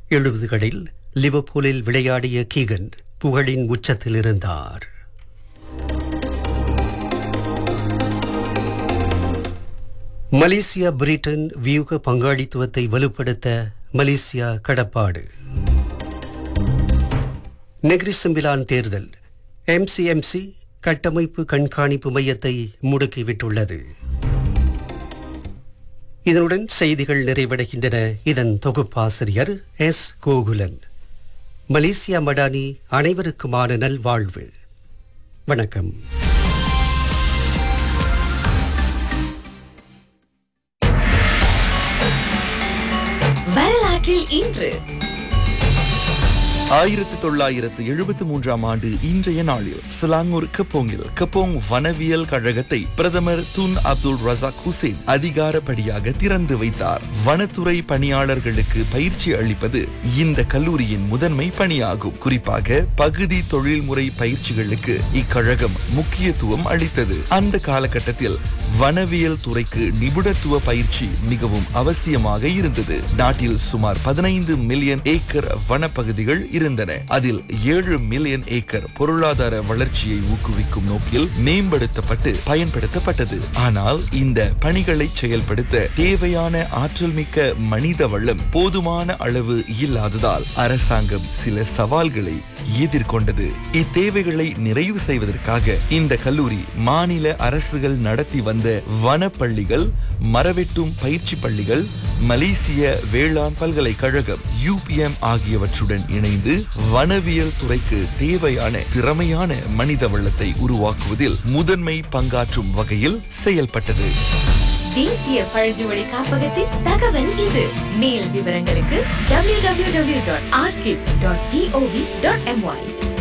எழுபதுகளில் லிவர்பூலில் விளையாடிய கீகன் புகழின் உச்சத்தில் இருந்தார் மலேசியா பிரிட்டன் வியூக பங்காளித்துவத்தை வலுப்படுத்த மலேசியா கடப்பாடு நெக்ரிசம்பிலான் தேர்தல் எம்சிஎம்சி கட்டமைப்பு கண்காணிப்பு மையத்தை முடுக்கிவிட்டுள்ளது இதனுடன் செய்திகள் நிறைவடைகின்றன இதன் தொகுப்பாசிரியர் எஸ் கோகுலன் மலேசியா மடானி அனைவருக்குமான நல்வாழ்வு வணக்கம் வரலாற்றில் இன்று ஆயிரத்து தொள்ளாயிரத்து எழுபத்தி மூன்றாம் ஆண்டு இன்றைய நாளில் சிலாங்கூர் கப்போங்கில் கப்போங் வனவியல் கழகத்தை பிரதமர் துன் அப்துல் ரசாக் ஹுசேன் அதிகாரப்படியாக திறந்து வைத்தார் வனத்துறை பணியாளர்களுக்கு பயிற்சி அளிப்பது இந்த கல்லூரியின் முதன்மை பணியாகும் குறிப்பாக பகுதி தொழில்முறை பயிற்சிகளுக்கு இக்கழகம் முக்கியத்துவம் அளித்தது அந்த காலகட்டத்தில் வனவியல் துறைக்கு நிபுணத்துவ பயிற்சி மிகவும் அவசியமாக இருந்தது நாட்டில் சுமார் பதினைந்து மில்லியன் ஏக்கர் வனப்பகுதிகள் இருந்தன அதில் ஏழு மில்லியன் ஏக்கர் பொருளாதார வளர்ச்சியை ஊக்குவிக்கும் நோக்கில் மேம்படுத்தப்பட்டு பயன்படுத்தப்பட்டது ஆனால் இந்த பணிகளை செயல்படுத்த தேவையான ஆற்றல் மிக்க மனித வளம் போதுமான அளவு இல்லாததால் அரசாங்கம் சில சவால்களை எதிர்கொண்டது இத்தேவைகளை நிறைவு செய்வதற்காக இந்த கல்லூரி மாநில அரசுகள் நடத்தி வந்த வனப்பள்ளிகள் மரவெட்டும் பயிற்சி பள்ளிகள் மலேசிய வேளாண் பல்கலைக்கழகம் யூபிஎம் ஆகியவற்றுடன் இணைந்து வனவியல் துறைக்கு தேவையான திறமையான மனித வளத்தை உருவாக்குவதில் முதன்மை பங்காற்றும் வகையில் செயல்பட்டது தேசிய பழங்குடி காப்பகத்தின் தகவல் இது மேல் விவரங்களுக்கு www.archive.gov.my